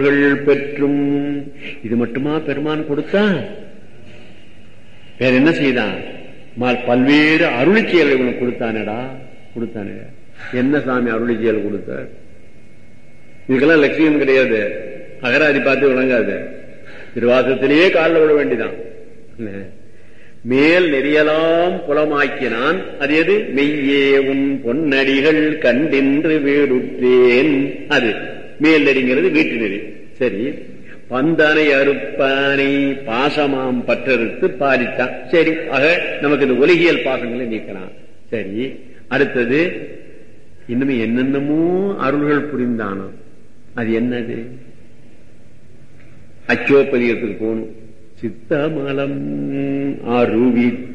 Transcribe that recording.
அருள்கள் பெற்றும் இது மட்டுமா பெருமான் கொடுத்தா வேற என்ன செய்தான் மா- பல்வேறு அருளிச்செயல்களை உனக்கு கொடுத்தானடா கொடுத்தானே என்ன சாமி அருளிச்செயல் கொடுத்தார் இதுக்கெல்லாம் லட்சியம் கிடையாது அகராதி பார்த்து விளங்காது திருவாசத்திலேயே காலில் விட வேண்டிதான் மேல் நெறியலாம் புலமாக்கினான் அது எது மெய்யே உன் பொன்னடிகள் கண்டின்று வீடுற்றேன் அது மேல் நெறிங்கிறது வீட்டு நெறி சரி பந்தனை அறுப்பானை பாசமாம் பற்றறுத்து பாதித்தான் சரி ஆக நமக்கு இந்த ஒலிகியல் பாசங்களை நீக்கலாம் சரி அடுத்தது இன்னும் என்னென்னமோ அருள்கள் புரிந்தானோ அது என்னது அச்சோப்பதிகத்துக்கு போகணும் சித்தமலம் அருவித்து